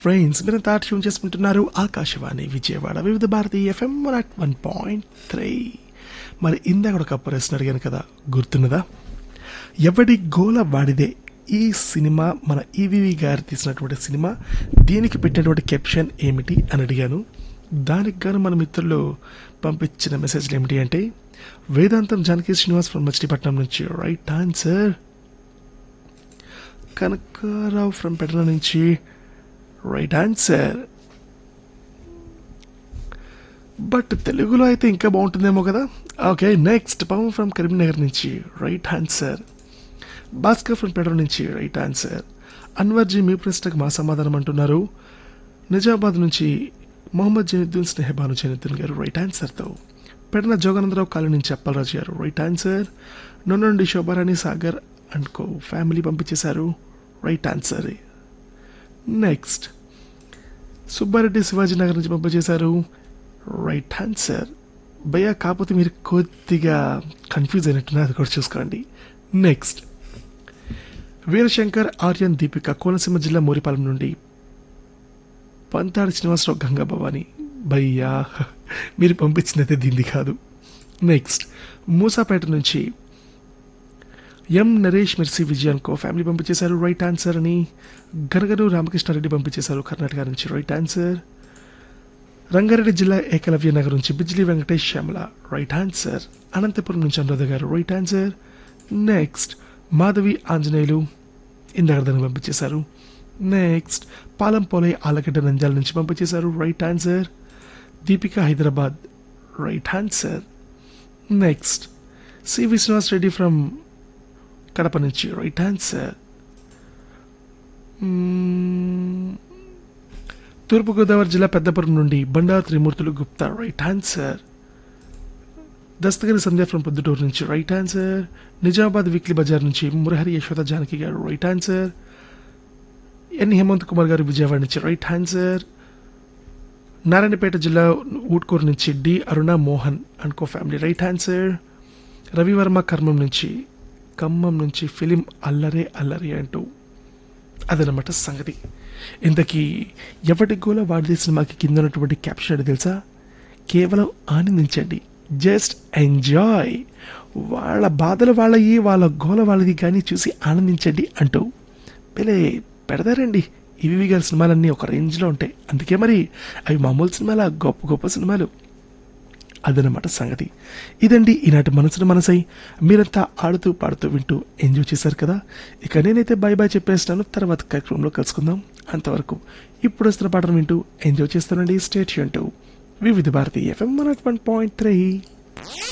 friends మీరు తాట tune చేసుకుంటున్నారు Akashvani Vijayawada Vividh Bharati FM one at one point three మరి ఇందాక ఒక ప్రశ్న అడిగాను కదా గుర్తున్నదా ఎవడి గోల వాడిదే ఈ సినిమా మన ఈవీవి గారు తీసినటువంటి సినిమా దీనికి పెట్టినటువంటి కెప్షన్ ఏమిటి అని అడిగాను దానికి గాను మన మిత్రులు పంపించిన మెసేజ్లు ఏమిటి అంటే వేదాంతం జానకి శ్రీనివాస్ ఫ్రమ్ మచిలీపట్నం నుంచి right answer Kanakarao from Petla నుంచి రైట్ ఆన్సర్ బట్ తెలుగులో అయితే ఇంకా బాగుంటుందేమో కదా okay next Pavan from Karimnagar నుంచి రైట్ ఆన్సర్ భాస్కర్ ఫ్రమ్ పెడర్ నుంచి రైట్ ఆన్సర్ అన్వర్ జీ మీ ప్రశ్నకు మా సమాధానం అంటున్నారు నిజామాబాద్ నుంచి మొహమ్మద్ జైనుద్దీన్ స్నేహబాను జైనుద్దీన్ గారు రైట్ ఆన్సర్తో పెడన జోగానందరావు కాలనీ నుంచి అప్పలరాజు గారు రైట్ ఆన్సర్ నొన్నండి Shobharani Sagar and co family పంపించేశారు right answer next Subbareddy Shivaji Nagar నుంచి పంపించేశారు రైట్ ఆన్సర్ భయ్య కాకపోతే మీరు కొద్దిగా కన్ఫ్యూజ్ అయినట్టున్నారు అది కూడా చూసుకోండి నెక్స్ట్ వీరశంకర్ ఆర్యన్ దీపిక కోనసీమ జిల్లా మోరిపాలెం నుండి పంతాడి శ్రీనివాసరావు గంగా భవాని భయ్యా మీరు పంపించినైతే దీన్ని కాదు నెక్స్ట్ మూసాపేట నుంచి ఎం నరేష్ మెర్సీ విజయ్ అనుకో ఫ్యామిలీ పంపించేశారు రైట్ ఆన్సర్ అని గరగరు రామకృష్ణారెడ్డి పంపించేశారు కర్ణాటక నుంచి రైట్ ఆన్సర్ రంగారెడ్డి జిల్లా ఏకలవ్య నగర్ నుంచి బిజ్లీ వెంకటేష్ శ్యామల రైట్ ఆన్సర్ అనంతపురం నుంచి Anuradha garu right answer next Madhavi Anjaneyulu ఇందాకదని పంపించేశారు నెక్స్ట్ పాలంపోలే ఆలగడ్డ నంజాల నుంచి పంపించేశారు right answer Deepika Hyderabad right answer next C Vishwanath Reddy from Kadapa నుంచి రైట్ ఆన్సర్ తూర్పుగోదావరి జిల్లా పెద్దపురం నుండి Bandaru Trimurthulu Gupta right answer Dastagiri Sandhya from Proddatur నుంచి రైట్ ఆన్సర్ నిజామాబాద్ వీక్లీ బజార్ నుంచి Murahari Yashoda Janaki garu right answer N Hemanth Kumar గారు విజయవాడ నుంచి రైట్ ఆన్సర్ నారాయణపేట జిల్లా ఊట్కూరు నుంచి డి అరుణ మోహన్ అనుకో ఫ్యామిలీ రైట్ ఆన్సర్ రవివర్మ కర్మం నుంచి ఖమ్మం నుంచి ఫిలిం అల్లరే అల్లరి అంటూ అదనమాట సంగతి ఇంతకీ ఎవటి గోల వాడి సినిమాకి కింద ఉన్నటువంటి క్యాప్షన్ అంటే తెలుసా కేవలం ఆనందించండి జస్ట్ ఎంజాయ్ వాళ్ళ బాధలు వాళ్ళయి వాళ్ళ గోల వాళ్ళది కానీ చూసి ఆనందించండి అంటూ పెలే పెడతారండి ఇవి గారి సినిమాలన్నీ ఒక రేంజ్లో ఉంటాయి అందుకే మరి అవి మామూలు సినిమాల గొప్ప గొప్ప సినిమాలు అదనమాట సంగతి ఇదండి ఈనాటి మనసును మనసై మీరంతా ఆడుతూ పాడుతూ వింటూ ఎంజాయ్ చేశారు కదా ఇక నేనైతే బాయ్ బాయ్ చెప్పేస్తాను తర్వాత కార్యక్రమంలో కలుసుకుందాం అంతవరకు ఇప్పుడు వస్తున్న పాటను వింటూ ఎంజాయ్ చేస్తానండి స్టేట్ అంటూ Vividh Bharati FM one point three